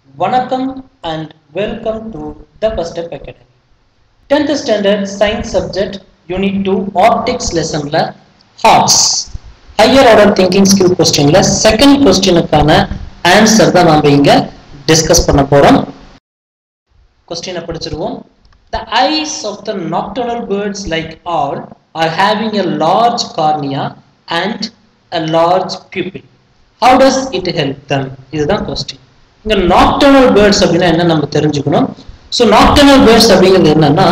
வணக்கம் and welcome to the First Step Academy tenth standard science subject unit two optics லெசன்ல HOTS higher order thinking skill கொஸ்டின்ல second கொஸ்டினுக்கான answer தான் நாம இங்க டிஸ்கஸ் பண்ண போறோம் கொஸ்டினை படிச்சிருவோம் The eyes of the nocturnal birds like owl are having a large cornea and a large pupil. How does it help them? இதுதான் கொஸ்டின் இங்க nocturnal birds அப்படின்னா என்ன நம்ம தெரிஞ்சுக்கணும் ஸோ nocturnal birds அப்படிங்கிறது என்னன்னா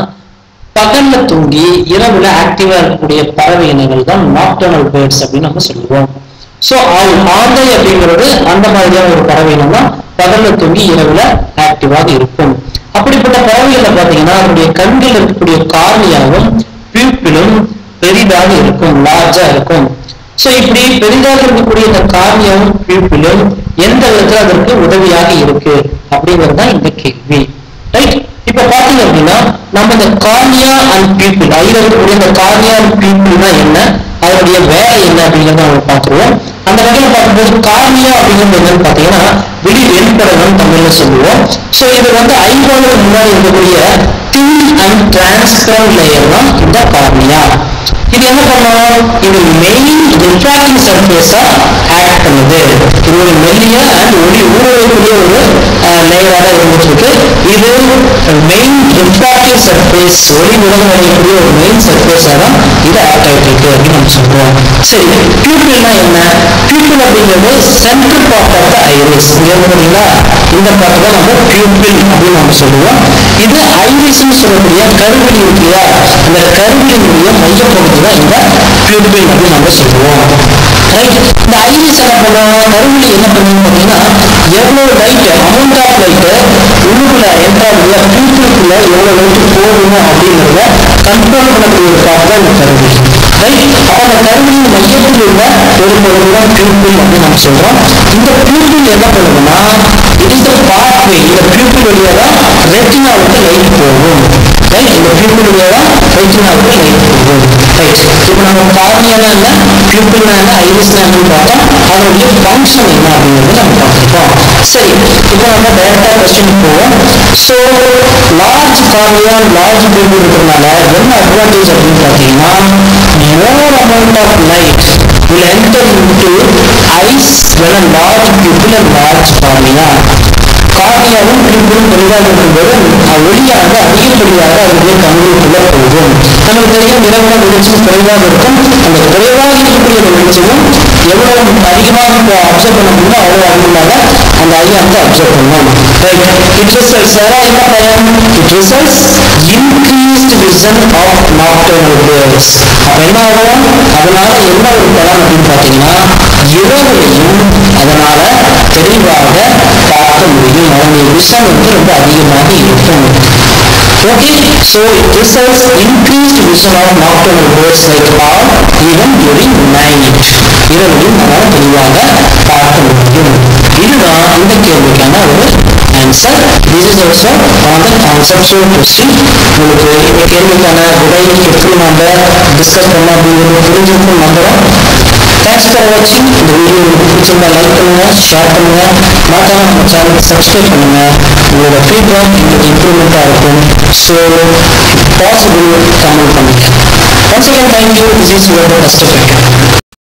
பகல்ல தூங்கி இரவுல ஆக்டிவா இருக்கக்கூடிய பறவை இனங்கள் தான் nocturnal birds அப்படின்னு நம்ம சொல்லுவோம் ஸோ ஆந்தை அப்படிங்கிறது அந்த மாதிரியான ஒரு பறவை இனம் தான் பகல்ல தூங்கி இரவுல ஆக்டிவாக இருக்கும் அப்படிப்பட்ட பறவைகளை பார்த்தீங்கன்னா அதனுடைய கண்கள் இருக்கக்கூடிய கார்னியாவும் பியூப்பிலும் பெரிதாக இருக்கும் லார்ஜா இருக்கும் ஸோ இப்படி பெரிதாக இருக்கக்கூடிய இந்த கார்னியாவும் பியூப்பிலும் எந்த விதத்துல அதற்கு உதவியாக இருக்கு அப்படிங்கிறது தான் இந்த கேள்வி ரைட் இப்ப பாத்தீங்க அப்படின்னா நம்ம இந்த கார்னியா அண்ட் பியூப்பிள் அதில் இருக்கக்கூடிய இந்த கார்னியா அண்ட் பியூப்பிள்னா என்ன அதனுடைய வேலை என்ன அப்படிங்கிறத நம்ம பார்த்துருவோம் அந்த வகையில் பார்க்கும்போது கார்னியா அப்படிங்கிறது என்னன்னு பார்த்தீங்கன்னா விழி வெளிப்படணும் தமிழ்ல சொல்லுவோம் ஸோ இது வந்து ஐம்பதுக்கு முன்னாடி இருக்கக்கூடிய தின் அண்ட் டிரான்ஸ்பரண்ட் லேயர் தான் இந்த கார்னியா இது என்ன பண்ணும் இது மெயின் ரிஃப்ராக்டிங் சர்ஃபேஸா ஆக்ட் பண்ணுது இது ஒரு மெல்லிய அண்ட் ஒளி ஊடுருவக்கூடிய ஒரு லேயராக இருந்துட்டு இருக்கு இது மெயின் ரிஃப்ராக்டிவ் சர்ஃபேஸ் ஒளி விலகம் அடையக்கூடிய ஒரு மெயின் சர்ஃபேஸாக தான் இது ஆக்ட் ஆகிட்டு இருக்கு அப்படின்னு நம்ம சொல்றோம் சரி பியூப்பிள்னா என்ன பியூப்பிள் அப்படிங்கிறது central part of the iris இங்க பார்த்தீங்களா இந்த பார்ட் தான் நம்ம பியூப்பிள் அப்படின்னு நம்ம சொல்லுவோம் இது ஐரிஸ்னு சொல்லக்கூடிய கருவிழி இருக்கு இல்லையா அந்த கருவிழியினுடைய மையப்பகுதி தான் இந்த பியூப்பிள் அப்படின்னு நம்ம சொல்லுவோம் ரைட் இந்த ஐரிஸ் என்ன பண்ணுவோம் கருவிழி என்ன பண்ணுவோம் பார்த்தீங்கன்னா எவ்வளவு லைட் அமௌண்ட் ஆஃப் லைட்டு உள்ளுக்குள்ள என்ட்ராகுள்ள பியூப்பிளுக்குள்ள எவ்வளவு லைட் போகணும் அப்படிங்கிறத கண்ட்ரோல் பண்ணக்கூடிய ஒரு பார்ட் தான் இந்த கருவிழி ரைட் அப்போ அந்த கருவியின் மையத்தில் உள்ள ஒரு பகுதி தான் பியூப்பிள் அப்படின்னு நம்ம சொல்றோம் இந்த பியூப்பிள் என்ன பண்ணுதுன்னா இட் இஸ் த பாத்வே இந்த பியூப்பிள் வழியா தான் ரெட்டினாவுக்கு லைட் போகும் ரைட் இந்த பியூப்பிள் வழியா தான் ரெட்டினாவுக்கு லைட் போகும் ரைட் இப்போ நம்ம கார்னியானா என்ன பியூப்பிள்னா என்ன ஐரிஸ்னா என்னன்னு பார்த்தோம் அதனுடைய ஃபங்க்ஷன் என்ன அப்படிங்கிறது நம்ம பார்த்துருக்கோம் சரி இப்போ நம்ம டைரக்டா கொஸ்டின் போவோம் so large cornea large pupil இருக்கிறதுனால என்ன அட்வான்டேஜ் அப்படின்னு பார்த்தீங்கன்னா more amount of light will enter into eyes when a large pupil and large cornea. கார்னியாவும் பியூப்பிளும் பெரிதாக இருக்கும்போது ஒளியாக அதிகப்படியாக அதனுடைய கண்களுக்குள்ள போகும் நமக்கு தெரியும் இரவுல வெளிச்சம் குறைவாக இருக்கும் அந்த குறைவாக இருக்கக்கூடிய அந்த வெளிச்சமும் எவ்வளவு அதிகமாக அப்சர்வ் பண்ண முடியுமோ அவ்வளவு அதிகமாக அந்த ஐயா வந்து அப்சர்வ் பண்ணும் இட் ரிசல்ட்ஸ் என்ன பயன் it results increased vision of nocturnal birds அப்ப என்ன ஆகும் அதனால என்ன ஒரு பலன் அப்படின்னு பார்த்தீங்கன்னா இரவுலையும் அதனால தெளிவாக பார்க்க முடியும் அதனுடைய விஷன் வந்து ரொம்ப அதிகமாக இருக்கும் Okay, so it results increased vision of nocturnal birds like owl even during night. இரவிலும் நம்மால் தெளிவாக பார்க்க முடியும் இதுதான் இந்த கேள்விக்கான ஒரு answer this is also on the conceptual question உங்களுக்கு இந்த கேள்விக்கான விடை எப்படி நம்ம டிஸ்கஸ் பண்ணோம் அப்படிங்கிறது புரிஞ்சிருக்கும் நம்புறோம் தேங்க்ஸ் ஃபார் வாட்சிங் இந்த வீடியோ உங்களுக்கு பிடிச்சிருந்தா லைக் பண்ணுங்க ஷேர் பண்ணுங்க மறக்காம நம்ம சேனலுக்கு சப்ஸ்கிரைப் பண்ணுங்க உங்களோட ஃபீட்பேக் எங்களுக்கு இம்ப்ரூவ்மெண்ட்டாக இருக்கும் ஸோ பாசிபிள் கமெண்ட் பண்ணுங்க once again thank you this is your first